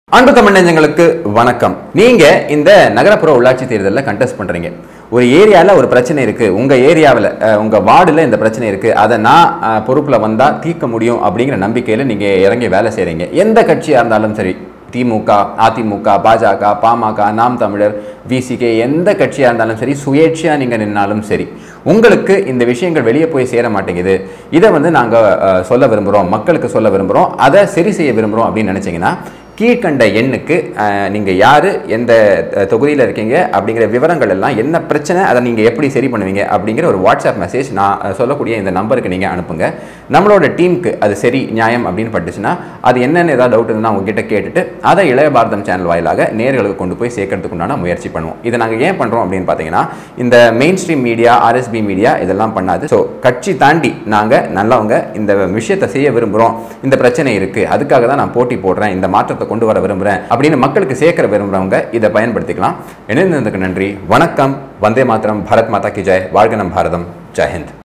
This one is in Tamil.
அன்பு தமிழ் நெஞ்சங்களுக்கு வணக்கம் நீங்க இந்த நகரப்புற உள்ளாட்சி தேர்தலில் கண்டெஸ்ட் பண்றீங்க ஒரு ஏரியால ஒரு பிரச்சனை இருக்கு உங்க ஏரியாவில் உங்க வார்டுல இந்த பிரச்சனை இருக்கு அதை நான் அஹ், பொறுப்புல வந்தா தீர்க்க முடியும் அப்படிங்கிற நம்பிக்கையில நீங்க இறங்கி வேலை செய்றீங்க எந்த கட்சியா இருந்தாலும் சரி திமுக அதிமுக பாஜக பாமக நாம் தமிழர் விசிகே எந்த கட்சியாக இருந்தாலும் சரி சுயேட்சையாக நீங்கள் நின்னாலும் சரி உங்களுக்கு இந்த விஷயங்கள் வெளியே போய் சேர மாட்டேங்குது இதை வந்து நாங்கள் சொல்ல விரும்புகிறோம் மக்களுக்கு சொல்ல விரும்புகிறோம் அதை சரி செய்ய விரும்புகிறோம் அப்படின்னு நினச்சிங்கன்னா கீழ்கண்ட எண்ணுக்கு அஹ், நீங்க யாரு எந்த அஹ், தொகுதியில இருக்கீங்க அப்படிங்கிற விவரங்கள் எல்லாம் என்ன பிரச்சனை அதை நீங்க எப்படி சரி பண்ணுவீங்க அப்படிங்கிற ஒரு வாட்ஸ்அப் மெசேஜ் நான் அஹ், சொல்லக்கூடிய இந்த நம்பருக்கு நீங்க அனுப்புங்க நம்மளோட டீமுக்கு அது சரி நியாயம் அப்படின்னு பட்டுச்சுன்னா அது என்னென்ன ஏதாவது டவுட் இருந்தால் உங்ககிட்ட கேட்டுட்டு அதை இளைய பாரதம் சேனல் வாயிலாக நேர்களுக்கு கொண்டு போய் சேர்க்கறதுக்கு உண்டான முயற்சி பண்ணுவோம் இதை நாங்கள் ஏன் பண்றோம் அப்படின்னு பார்த்தீங்கன்னா இந்த main stream media RSP media இதெல்லாம் பண்ணாது ஸோ கட்சி தாண்டி நாங்கள் நல்லவங்க இந்த விஷயத்தை செய்ய விரும்புகிறோம் இந்த பிரச்சனை இருக்கு அதுக்காக தான் நான் போட்டி போடுறேன் இந்த மாற்றத்தை கொண்டு வர விரும்புகிறேன் அப்படின்னு மக்களுக்கு சேர்க்கிற விரும்புகிறவங்க இதை பயன்படுத்திக்கலாம் இணைந்ததுக்கு நன்றி வணக்கம் வந்தே மாத்திரம் பாரத் மாதா கி ஜெய் வாழ்க நம் பாரதம் ஜெய் ஹிந்த்